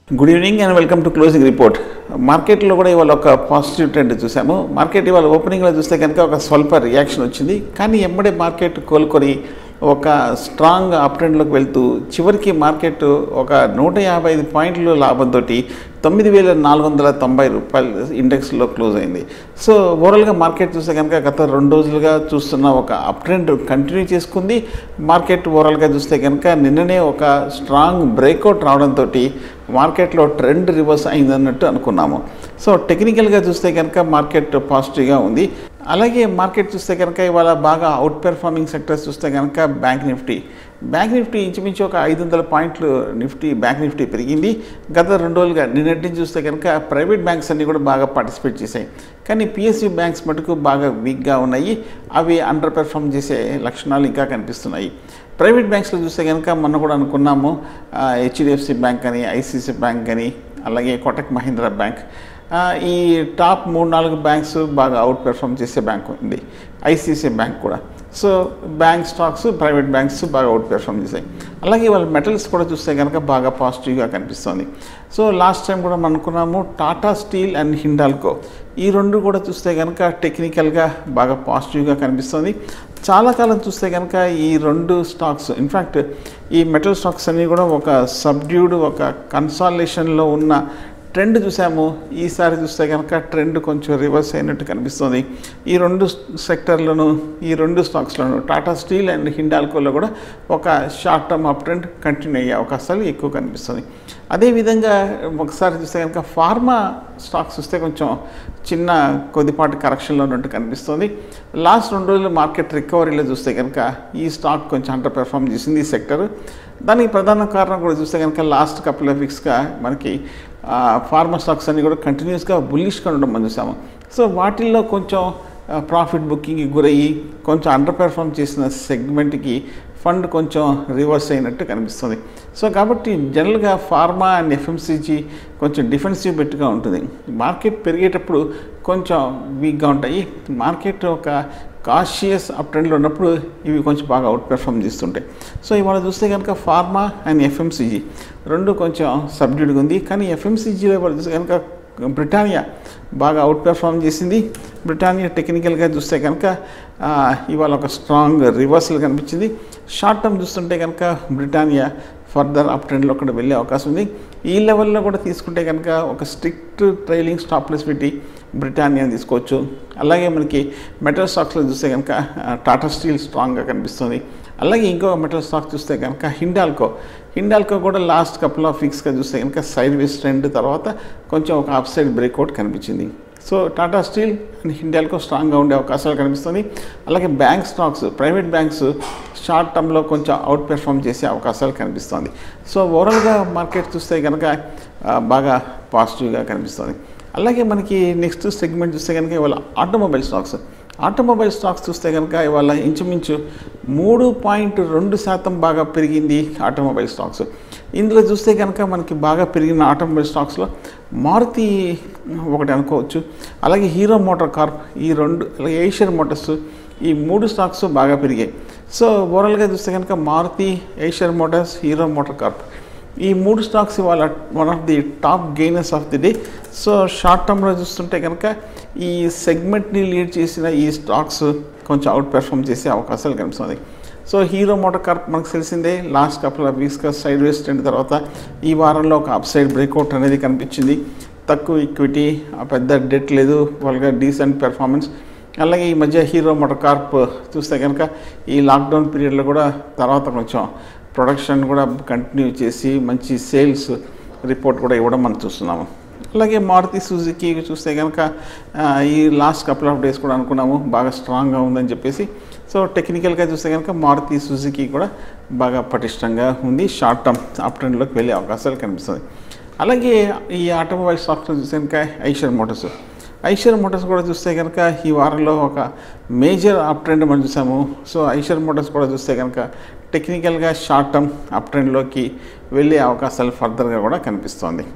good evening and welcome to closing report మార్కెట్లో కూడా ఇవాళ ఒక పాజిటివ్ ట్రెండ్ చూసాము మార్కెట్ ఇవాళ ఓపెనింగ్లో చూస్తే కనుక ఒక స్వల్ప రియాక్షన్ వచ్చింది కానీ ఎమ్మడే మార్కెట్ కోలుకొని ఒక స్ట్రాంగ్ అప్ ట్రెండ్లోకి వెళ్తూ చివరికి మార్కెట్ ఒక నూట యాభై ఐదు పాయింట్ల లాభంతో తొమ్మిది వేల నాలుగు వందల తొంభై రూపాయలు ఇండెక్స్లో క్లోజ్ అయింది సో ఓవరాల్గా మార్కెట్ చూస్తే కనుక గత రెండు రోజులుగా చూస్తున్న ఒక అప్ ట్రెండ్ కంటిన్యూ చేసుకుంది మార్కెట్ ఓవరాల్గా చూస్తే కనుక నిన్ననే ఒక స్ట్రాంగ్ బ్రేక్అవుట్ రావడంతో మార్కెట్లో ట్రెండ్ రివర్స్ అయిందన్నట్టు అనుకున్నాము సో టెక్నికల్గా చూస్తే కనుక మార్కెట్ పాజిటివ్గా ఉంది అలాగే మార్కెట్ చూస్తే కనుక ఇవాళ బాగా అవుట్ పెర్ఫార్మింగ్ సెక్టర్స్ చూస్తే కనుక బ్యాంక్ నిఫ్టీ బ్యాంక్ నిఫ్టీ ఇంచుమించు ఒక ఐదు వందల పాయింట్లు నిఫ్టీ బ్యాంక్ నిఫ్టీ పెరిగింది గత రెండు రోజులుగా నిన్నటి నుంచి చూస్తే కనుక ప్రైవేట్ బ్యాంక్స్ అన్నీ కూడా బాగా పార్టిసిపేట్ చేశాయి కానీ పిఎస్యూ బ్యాంక్స్ మటుకు బాగా వీక్గా ఉన్నాయి అవి అండర్ పెర్ఫామ్ చేసే లక్షణాలు ఇంకా కనిపిస్తున్నాయి ప్రైవేట్ బ్యాంక్స్లో చూస్తే కనుక మొన్న కూడా అనుకున్నాము హెచ్డిఎఫ్సి బ్యాంక్ అని ఐసిసి బ్యాంక్ అని అలాగే కోటక్ మహీంద్రా బ్యాంక్ ఆ, ఈ టాప్ మూడు నాలుగు బ్యాంక్స్ బాగా అవుట్ పెర్ఫామ్ చేసే బ్యాంక్ ఉంది ఐసిఐసిఐ బ్యాంక్ కూడా so bank stocks private banks బాగా అవుట్ పెర్ఫామ్ చేశాయి అలాగే వాళ్ళ మెటల్స్ కూడా చూస్తే కనుక బాగా పాజిటివ్గా కనిపిస్తుంది సో లాస్ట్ టైం కూడా మనం అనుకున్నాము టాటా స్టీల్ అండ్ హిండాల్కో ఈ రెండు కూడా చూస్తే కనుక టెక్నికల్గా బాగా పాజిటివ్గా కనిపిస్తుంది చాలా కాలం చూస్తే కనుక ఈ రెండు స్టాక్స్ ఇన్ఫ్యాక్ట్ ఈ మెటల్ స్టాక్స్ అన్నీ కూడా ఒక సబ్డ్యూడ్ ఒక కన్సాలేషన్లో ఉన్న ట్రెండ్ చూసాము ఈసారి చూస్తే కనుక ట్రెండ్ కొంచెం రివర్స్ అయినట్టు కనిపిస్తుంది ఈ రెండు సెక్టర్లను ఈ రెండు స్టాక్స్లోను టాటా స్టీల్ అండ్ హిండాల్కోలో కూడా ఒక short term up trend continue అయ్యే అవకాశాలు ఎక్కువ కనిపిస్తుంది అదేవిధంగా ఒకసారి చూస్తే కనుక ఫార్మా స్టాక్స్ చూస్తే కొంచెం చిన్న కొద్దిపాటి కరెక్షన్లో ఉన్నట్టు కనిపిస్తుంది లాస్ట్ రెండు రోజులు మార్కెట్ రికవరీలో చూస్తే కనుక ఈ స్టాక్ కొంచెం అండర్ పెర్ఫామ్ చేసింది ఈ సెక్టర్ దానికి ప్రధాన కారణం కూడా చూస్తే కనుక లాస్ట్ కపుల్ ఆఫ్ వీక్స్గా మనకి ఫార్మా స్టాక్స్ అన్ని కూడా కంటిన్యూస్గా బుల్లిష్గా ఉండడం మనం చూసాము సో వాటిల్లో కొంచెం ప్రాఫిట్ బుకింగ్కి గురయ్యి కొంచెం అండర్ పెర్ఫామ్ చేసిన సెగ్మెంట్కి ఫండ్ కొంచెం రివర్స్ అయినట్టు కనిపిస్తుంది సో కాబట్టి జనరల్గా ఫార్మా అండ్ ఎఫ్ఎంసీజీ కొంచెం డిఫెన్సివ్ బెట్గా ఉంటుంది మార్కెట్ పెరిగేటప్పుడు కొంచెం వీక్గా ఉంటాయి మార్కెట్ ఒక కాషియస్ అప్ ట్రెండ్లో ఉన్నప్పుడు ఇవి కొంచెం బాగా అవుట్ పెర్ఫామ్ చేస్తుంటాయి సో ఇవాళ చూస్తే కనుక ఫార్మా అండ్ ఎఫ్ఎంసీజీ రెండు కొంచెం సబ్డ్యూడ్గా ఉంది కానీ ఎఫ్ఎంసీజీలో ఇవాళ చూస్తే కనుక బ్రిటానియా బాగా అవుట్ పెర్ఫామ్ చేసింది బ్రిటానియా టెక్నికల్గా చూస్తే కనుక ఆ, ఇవాళ ఒక స్ట్రాంగ్ రివర్సల్ కనిపించింది షార్ట్ టర్మ్ చూస్తుంటే కనుక బ్రిటానియా ఫర్దర్ అప్ ట్రెండ్లో కూడా వెళ్ళే అవకాశం ఉంది ఈ లెవెల్లో కూడా తీసుకుంటే కనుక ఒక స్ట్రిక్ట్ ట్రైలింగ్ స్టాప్లెస్ పెట్టి బ్రిటానియా తీసుకోవచ్చు అలాగే మనకి మెటల్ స్టాక్స్లో చూస్తే కనుక ఆ, టాటా స్టీల్ స్ట్రాంగ్గా కనిపిస్తుంది అలాగే ఇంకో మెటల్ స్టాక్ చూస్తే కనుక హిండాల్కో హిండాల్కో కూడా లాస్ట్ కపుల్ ఆఫ్ వీక్స్గా చూస్తే కనుక సైడ్ వేస్ ట్రెండ్ తర్వాత కొంచెం ఒక అప్ సైడ్ బ్రేక్అవుట్ కనిపించింది so Tata steel and Hindalco స్ట్రాంగ్గా ఉండే అవకాశాలు కనిపిస్తుంది అలాగే bank stocks private banks short టర్మ్లో కొంచెం అవుట్ పెర్ఫామ్ చేసే అవకాశాలు కనిపిస్తుంది సో ఓవరాల్గా మార్కెట్ చూస్తే కనుక ఆ, బాగా పాజిటివ్గా కనిపిస్తుంది అలాగే మనకి నెక్స్ట్ సెగ్మెంట్ చూస్తే కనుక ఇవాళ ఆటోమొబైల్ స్టాక్స్ ఆటోమొబైల్ స్టాక్స్ చూస్తే కనుక ఇవాళ ఇంచుమించు మూడు పాయింట్ రెండు శాతం బాగా పెరిగింది ఆటోమొబైల్ స్టాక్స్ ఇందులో చూస్తే కనుక మనకి బాగా పెరిగిన ఆటోమొబైల్ స్టాక్స్లో మారుతి ఒకటి అనుకోవచ్చు అలాగే హీరో మోటార్ కార్ప్ ఈ రెండు అలాగే ఏషియన్ మోటార్స్ ఈ మూడు స్టాక్స్ బాగా పెరిగాయి సో ఓవరాల్గా చూస్తే కనుక Maruti Eicher motors Hero MotoCorp ఈ మూడు స్టాక్స్ ఇవాళ one of the top gainers of the day so short టర్మ్లో చూస్తుంటే కనుక ఈ సెగ్మెంట్ని లీడ్ చేసిన ఈ స్టాక్స్ కొంచెం అవుట్ పెర్ఫామ్ చేసే అవకాశాలు కనిపిస్తుంది సో హీరో మోటార్ కార్ప్ మనకు తెలిసిందే లాస్ట్ కపుల్ ఆఫ్ వీక్స్గా సైడ్ వేస్ట్ అయిన తర్వాత ఈ వారంలో ఒక అప్ సైడ్ బ్రేక్అవుట్ అనేది కనిపించింది తక్కువ ఈక్విటీ పెద్ద డెట్ లేదు వాళ్ళగా డీసెంట్ పెర్ఫార్మెన్స్ అలాగే ఈ మధ్య హీరో మోటార్ కార్ప్ చూస్తే కనుక ఈ లాక్డౌన్ పీరియడ్లో కూడా తర్వాత కొంచెం ప్రొడక్షన్ కూడా కంటిన్యూ చేసి మంచి సేల్స్ రిపోర్ట్ కూడా ఇవ్వడం మనం చూస్తున్నాము అలాగే మారుతి సుజుకి చూస్తే కనుక ఆ, ఈ లాస్ట్ కపుల్ ఆఫ్ డేస్ కూడా అనుకున్నాము బాగా స్ట్రాంగ్గా ఉందని చెప్పేసి సో టెక్నికల్గా చూస్తే కనుక మారుతి సుజుకి కూడా బాగా పటిష్టంగా ఉంది షార్ట్ టర్మ్ అప్ ట్రెండ్లోకి వెళ్ళే అవకాశాలు కనిపిస్తుంది అలాగే ఈ ఆటోమొబైల్ స్టాక్స్లో చూస్తే కనుక ఐషర్ మోటార్స్ ఐషర్ మోటార్స్ కూడా చూస్తే కనుక ఈ వారంలో ఒక మేజర్ అప్ ట్రెండ్ మనం చూసాము సో ఐషర్ మోటార్స్ కూడా చూస్తే కనుక టెక్నికల్గా షార్ట్ టర్మ్ అప్ ట్రెండ్లోకి వెళ్ళే అవకాశాలు ఫర్దర్గా కూడా కనిపిస్తోంది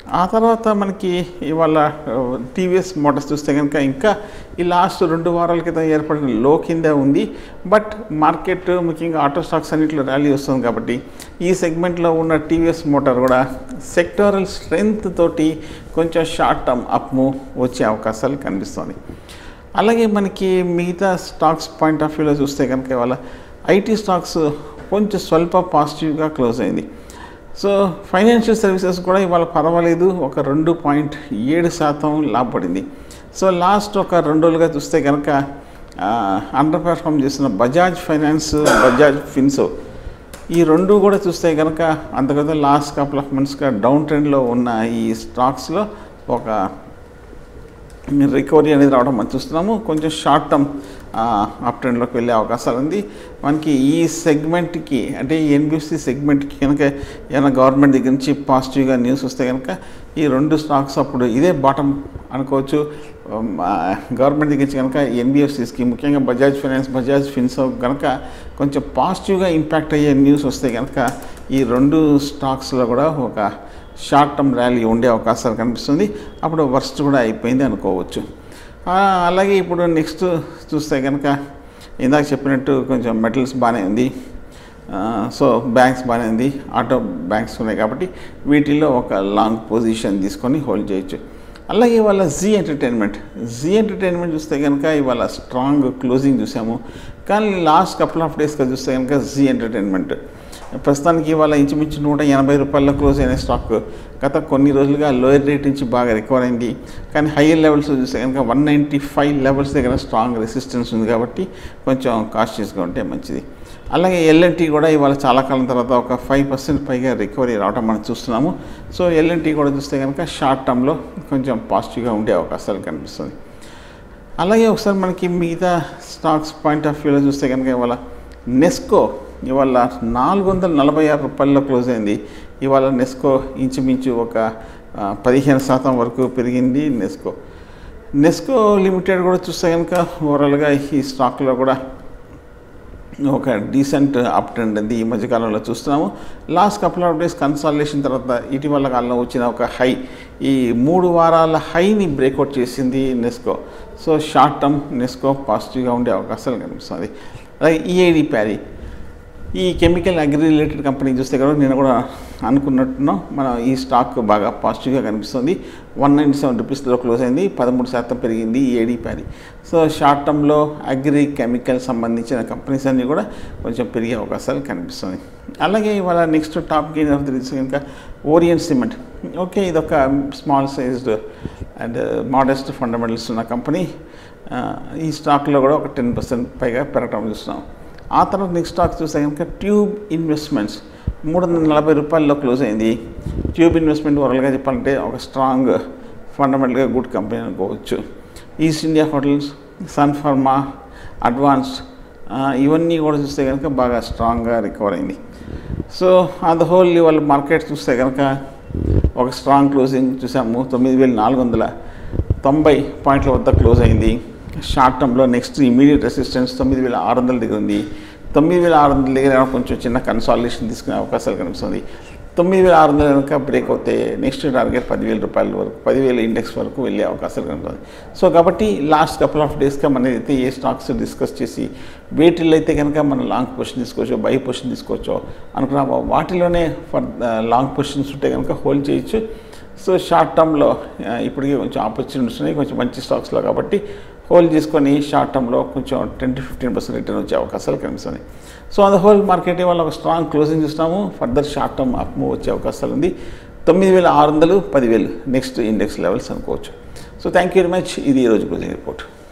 ఆ తర్వాత మనకి ఇవాళ టీవీఎస్ మోటార్స్ చూస్తే కనుక ఇంకా ఈ లాస్ట్ రెండు వారాల క్రితం ఏర్పడిన లో కింద ఉంది బట్ మార్కెట్ ముఖ్యంగా ఆటో స్టాక్స్ అన్నింటిలో ర్యాలీ వస్తుంది కాబట్టి ఈ సెగ్మెంట్లో ఉన్న టీవీఎస్ మోటార్ కూడా సెక్టోరల్ స్ట్రెంగ్త్ తోటి కొంచెం షార్ట్ టర్మ్ అప్ మూవ్ వచ్చే అవకాశాలు కనిపిస్తుంది అలాగే మనకి మిగతా స్టాక్స్ పాయింట్ ఆఫ్ వ్యూలో చూస్తే కనుక ఇవాళ ఐటీ స్టాక్స్ కొంచెం స్వల్ప పాజిటివ్గా క్లోజ్ అయింది సో ఫైనాన్షియల్ సర్వీసెస్ కూడా ఇవాళ పర్వాలేదు ఒక రెండు పాయింట్ ఏడు శాతం లాభపడింది సో లాస్ట్ ఒక రెండు రోజులుగా చూస్తే కనుక అండర్ పెర్ఫామ్ చేసిన బజాజ్ ఫైనాన్స్ బజాజ్ ఫిన్సో ఈ రెండు కూడా చూస్తే కనుక అంతకుముందు లాస్ట్ కపుల్ ఆఫ్ మంత్స్గా డౌన్ ట్రెండ్లో ఉన్న ఈ స్టాక్స్లో ఒక రికవరీ అనేది రావడం మనం చూస్తున్నాము కొంచెం షార్ట్ టర్మ్ అప్ ట్రెండ్లోకి వెళ్ళే అవకాశాలు ఉంది మనకి ఈ సెగ్మెంట్కి అంటే ఈ ఎన్బిఎఫ్సి సెగ్మెంట్కి కనుక ఏమైనా గవర్నమెంట్ దగ్గర నుంచి పాజిటివ్గా న్యూస్ వస్తే కనుక ఈ రెండు స్టాక్స్ అప్పుడు ఇదే బాటం అనుకోవచ్చు గవర్నమెంట్ దగ్గర నుంచి కనుక ఎన్బిఎఫ్సిస్కి ముఖ్యంగా బజాజ్ ఫైనాన్స్ బజాజ్ ఫిన్సో కనుక కొంచెం పాజిటివ్గా ఇంపాక్ట్ అయ్యే న్యూస్ వస్తే కనుక ఈ రెండు స్టాక్స్లో కూడా ఒక షార్ట్ టర్మ్ ర్యాలీ ఉండే అవకాశాలు కనిపిస్తుంది అప్పుడు వర్స్ట్ కూడా అయిపోయింది అనుకోవచ్చు అలాగే ఇప్పుడు నెక్స్ట్ చూస్తే కనుక ఇందాక చెప్పినట్టు కొంచెం మెటల్స్ బాగానే ఉంది సో బ్యాంక్స్ బాగానే ఉంది ఆటో బ్యాంక్స్ ఉన్నాయి కాబట్టి వీటిల్లో ఒక లాంగ్ పొజిషన్ తీసుకొని హోల్డ్ చేయొచ్చు అలాగే ఇవాళ జీ ఎంటర్టైన్మెంట్ జీ ఎంటర్టైన్మెంట్ చూస్తే కనుక ఇవాళ స్ట్రాంగ్ క్లోజింగ్ చూసాము కానీ లాస్ట్ కపుల్ ఆఫ్ డేస్గా చూస్తే కనుక జీ ఎంటర్టైన్మెంట్ ప్రస్తుతానికి ఇవాళ ఇంచుమించు నూట ఎనభై రూపాయల్లో క్లోజ్ అయిన స్టాక్ గత కొన్ని రోజులుగా లోయర్ రేట్ నుంచి బాగా రికవర్ అయింది కానీ హయ్యర్ లెవెల్స్ చూస్తే కనుక వన్ నైంటీ ఫైవ్ లెవెల్స్ దగ్గర స్ట్రాంగ్ రెసిస్టెన్స్ ఉంది కాబట్టి కొంచెం కాషియస్గా ఉంటే మంచిది అలాగే ఎల్ఎన్టీ కూడా ఇవాళ చాలా కాలం తర్వాత ఒక ఫైవ్ పర్సెంట్ పైగా రికవరీ రావడం మనం చూస్తున్నాము సో ఎల్ఎన్టీ కూడా చూస్తే కనుక షార్ట్ టర్మ్లో కొంచెం పాజిటివ్గా ఉండే అవకాశాలు కనిపిస్తుంది అలాగే ఒకసారి మనకి మిగతా స్టాక్స్ పాయింట్ ఆఫ్ వ్యూలో చూస్తే కనుక ఇవాళ నెస్కో ఇవాళ నాలుగు వందల నలభై ఆరు రూపాయల్లో క్లోజ్ అయింది ఇవాళ నెస్కో ఇంచుమించు ఒక పదిహేను శాతం వరకు పెరిగింది నెస్కో నెస్కో లిమిటెడ్ కూడా చూస్తే కనుక ఓవరాల్గా ఈ స్టాక్లో కూడా ఒక డీసెంట్ అప్ ట్రెండ్ ఉంది ఈ మధ్యకాలంలో చూస్తున్నాము last couple of days consolidation తర్వాత ఇటీవల కాలంలో వచ్చిన ఒక హై ఈ మూడు వారాల హైని బ్రేక్అవుట్ చేసింది Nesco so short term Nesco పాజిటివ్గా ఉండే అవకాశాలు కనిపిస్తుంది అలాగే ఈఐడి ప్యారీ ఈ కెమికల్ అగ్రి రిలేటెడ్ కంపెనీ చూస్తే కదా నేను కూడా అనుకున్నట్టున్నాం మన ఈ స్టాక్ బాగా పాజిటివ్గా కనిపిస్తుంది వన్ నైంటీ సెవెన్ రూపీస్లో క్లోజ్ అయింది పదమూడు శాతం పెరిగింది ఏడీ ప్యారీ సో షార్ట్ టర్మ్లో అగ్రి కెమికల్ సంబంధించిన కంపెనీస్ అన్నీ కూడా కొంచెం పెరిగే అవకాశాలు కనిపిస్తుంది అలాగే ఇవాళ next top gain of the రిల్స్ ఇంకా ఓరియన్ సిమెంట్ ఓకే ఇదొక small sized and modest fundamentals ఉన్న కంపెనీ ఈ స్టాక్లో కూడా ఒక టెన్ పర్సెంట్ పైగా పెరగడం చూస్తున్నాం ఆ తర్వాత నెక్స్ట్ స్టాక్ చూస్తే కనుక ట్యూబ్ ఇన్వెస్ట్మెంట్స్ మూడు వందల నలభై రూపాయల్లో క్లోజ్ అయింది ట్యూబ్ ఇన్వెస్ట్మెంట్ ఓవరాల్గా చెప్పాలంటే ఒక స్ట్రాంగ్ ఫండమెంటల్గా గుడ్ కంపెనీ అనుకోవచ్చు East India Hotels Sun Pharma advance ఇవన్నీ కూడా చూస్తే కనుక బాగా స్ట్రాంగ్గా రికవర్ అయింది సో ఆన్ ద హోల్ ఇవాళ మార్కెట్ చూస్తే కనుక ఒక స్ట్రాంగ్ క్లోజింగ్ చూసాము తొమ్మిది వేల నాలుగు వందల తొంభై పాయింట్ల వద్ద క్లోజ్ అయింది షార్ట్ టర్మ్లో నెక్స్ట్ ఇమీడియట్ రెసిస్టెన్స్ తొమ్మిది వేల ఆరు వందల దగ్గర ఉంది తొమ్మిది వేల ఆరు వందల దగ్గర కొంచెం చిన్న కన్సాలిడేషన్ తీసుకునే అవకాశాలు కనిపిస్తుంది తొమ్మిది వేల ఆరు వందల కనుక బ్రేక్ అవుతే నెక్స్ట్ టార్గెట్ పదివేల రూపాయల వరకు పదివేల ఇండెక్స్ వరకు వెళ్ళే అవకాశాలు కనిపిస్తుంది సో కాబట్టి లాస్ట్ కపుల్ ఆఫ్ డేస్గా మన అయితే ఏ స్టాక్స్ డిస్కస్ చేసి వేటిల్లో అయితే కనుక మనం లాంగ్ పొజిషన్ తీసుకోవచ్చు బై పొజిషన్ తీసుకోవచ్చు అనుకున్నా వాటిలోనే ఫర్ లాంగ్ పొజిషన్స్ ఉంటే కనుక హోల్డ్ చేయొచ్చు సో షార్ట్ టర్మ్లో ఇప్పటికీ కొంచెం ఆపర్చునిటీస్ ఉన్నాయి కొంచెం మంచి స్టాక్స్లో కాబట్టి హోల్డ్ చేసుకొని షార్ట్ టర్మ్లో కొంచెం ten to fifteen percent return వచ్చే అవకాశాలు కనిపిస్తున్నాయి సో అది హోల్ మార్కెట్ వల్ల ఒక స్ట్రాంగ్ క్లోజింగ్ చూస్తాము further short term up move వచ్చే అవకాశాలు ఉంది తొమ్మిది వేల ఆరు వందలు పదివేలు నెక్స్ట్ ఇండెక్స్ లెవెల్స్ అనుకోవచ్చు so thank you very much ఇది ఈరోజు క్లోజింగ్ రిపోర్ట్